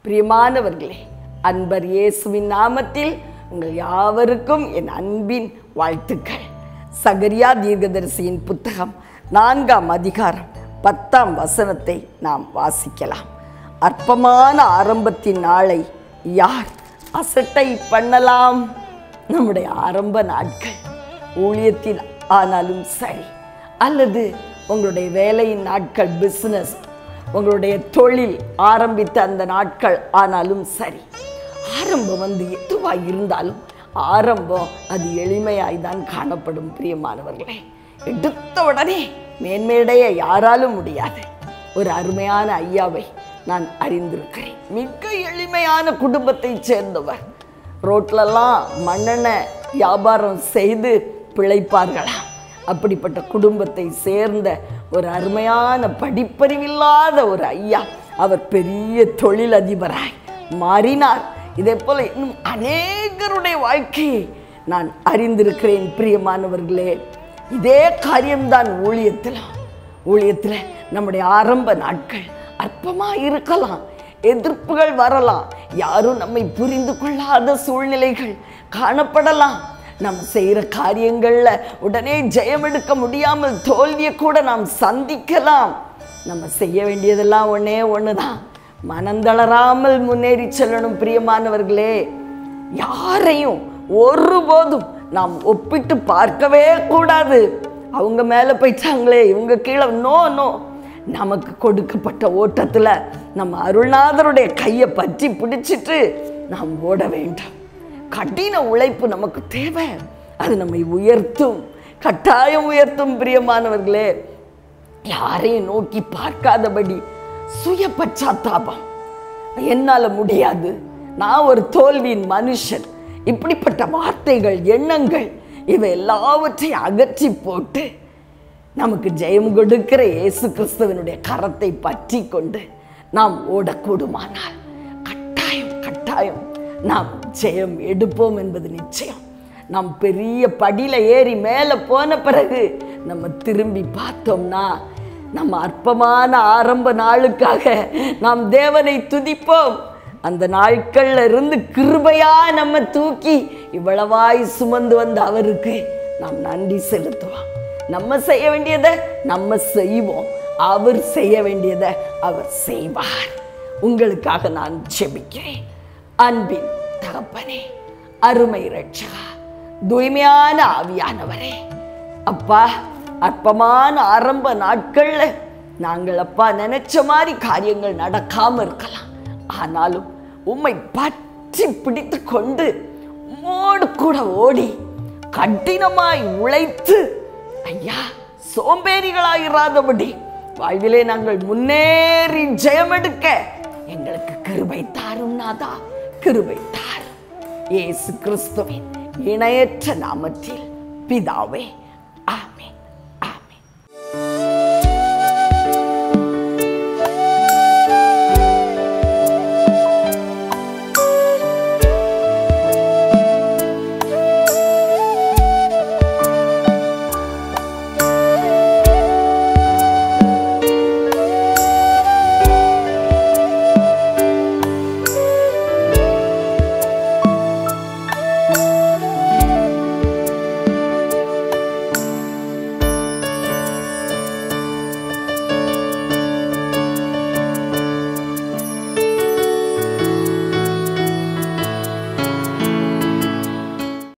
பிரியமானவர்களே அன்பர் இயேசுவின் நாமத்தில் உங்கள் யாவருக்கும் என் அன்பின் வாழ்த்துக்கள் சகரியா தீர்க்கதரிசியின் புத்தகம் நான்காம் அதிகாரம் பத்தாம் வசனத்தை நாம் வாசிக்கலாம் அற்பமான ஆரம்பத்தின் நாளை யார் அசட்டை பண்ணலாம் நம்முடைய ஆரம்ப நாட்கள் ஊழியத்தின் ஆனாலும் சரி அல்லது உங்களுடைய வேலையின் நாட்கள் பிஸ்னஸ் உங்களுடைய தொழில் ஆரம்பித்த அந்த நாட்கள் ஆனாலும் சரி ஆரம்பம் வந்து எதுவாக இருந்தாலும் ஆரம்பம் அது எளிமையாய் தான் காணப்படும் பிரியமானவர்களே எடுத்த உடனே மேன்மேடைய யாராலும் முடியாது ஒரு அருமையான ஐயாவை நான் அறிந்திருக்கிறேன் மிக எளிமையான குடும்பத்தைச் சேர்ந்தவர் ரோட்லலாம் மண்ணெண்ணெய் வியாபாரம் செய்து பிழைப்பார்களாம் அப்படிப்பட்ட குடும்பத்தை சேர்ந்த ஒரு அருமையான படிப்பறிவில்லாத ஒரு ஐயா அவர் பெரிய தொழிலதிபராய் மாறினார் இதே போல இன்னும் அநேகருடைய வாழ்க்கையை நான் அறிந்திருக்கிறேன் பிரியமானவர்களே இதே காரியம்தான் ஊழியத்தில் ஊழியத்தில் நம்முடைய ஆரம்ப நாட்கள் அற்பமாக இருக்கலாம் எதிர்ப்புகள் வரலாம் யாரும் நம்மை புரிந்து கொள்ளாத சூழ்நிலைகள் காணப்படலாம் நம்ம செய்கிற காரியங்களில் உடனே ஜெயம் எடுக்க முடியாமல் தோல்வியை கூட நாம் சந்திக்கலாம் நம்ம செய்ய வேண்டியதெல்லாம் ஒன்றே ஒன்று தான் மனந்தளராமல் முன்னேறி செல்லணும் பிரியமானவர்களே யாரையும் ஒருபோதும் நாம் ஒப்பிட்டு பார்க்கவே கூடாது அவங்க மேலே போயிட்டாங்களே இவங்க கீழே நோ நோ நமக்கு கொடுக்கப்பட்ட ஓட்டத்தில் நம்ம அருள்நாதருடைய கையை பற்றி பிடிச்சிட்டு நாம் ஓட வேண்டும் கடின உழைப்பு நமக்கு தேவை அது நம்மை உயர்த்தும் கட்டாயம் உயர்த்தும் பிரியமானவர்களே யாரையும் நோக்கி பார்க்காதபடி சுய பச்சாத்தாபம் என்னால் முடியாது நான் ஒரு தோல்வியின் மனுஷன் இப்படிப்பட்ட வார்த்தைகள் எண்ணங்கள் இவை எல்லாவற்றையும் அகற்றி போட்டு நமக்கு ஜெயம் கொடுக்கிற இயேசு கிறிஸ்துவனுடைய கரத்தை பற்றி கொண்டு நாம் ஓடக்கூடுமானால் கட்டாயம் கட்டாயம் நாம் ஜெயம் எடுப்போம் என்பது நிச்சயம் நாம் பெரிய படியில ஏறி மேலே போன பிறகு நம்ம திரும்பி பார்த்தோம்னா நம்ம அற்பமான ஆரம்ப நாளுக்காக நாம் தேவனை துதிப்போம் அந்த நாட்கள்ல இருந்து கிருபையா நம்ம தூக்கி இவ்வளவாய் சுமந்து வந்த அவருக்கு நாம் நன்றி செலுத்துவோம் நம்ம செய்ய வேண்டியதை நம்ம செய்வோம் அவர் செய்ய வேண்டியதை அவர் செய்வார் உங்களுக்காக நான் ஜெபிக்கிறேன் அன்பின் தகப்பனே அருமை ரட்சகா தூய்மையான ஆவியானவரே அப்பா அற்பமான ஆரம்ப நாட்கள்ல நாங்கள் அப்பா நினைச்ச மாதிரி காரியங்கள் நடக்காம இருக்கலாம் ஆனாலும் உம்மை பற்றி பிடித்து கொண்டு உம்மோடு கூட ஓடி கடினமாய் உழைத்து ஐயா சோம்பேறிகளாயிராதபடி வாழ்விலே நாங்கள் முன்னேறி ஜெயமெடுக்க எங்களுக்கு கிருபை தாரும் நாதா கிருபை தாரும் இயேசு கிறிஸ்துவின் இணையற்ற நாமத்தில் பிதாவே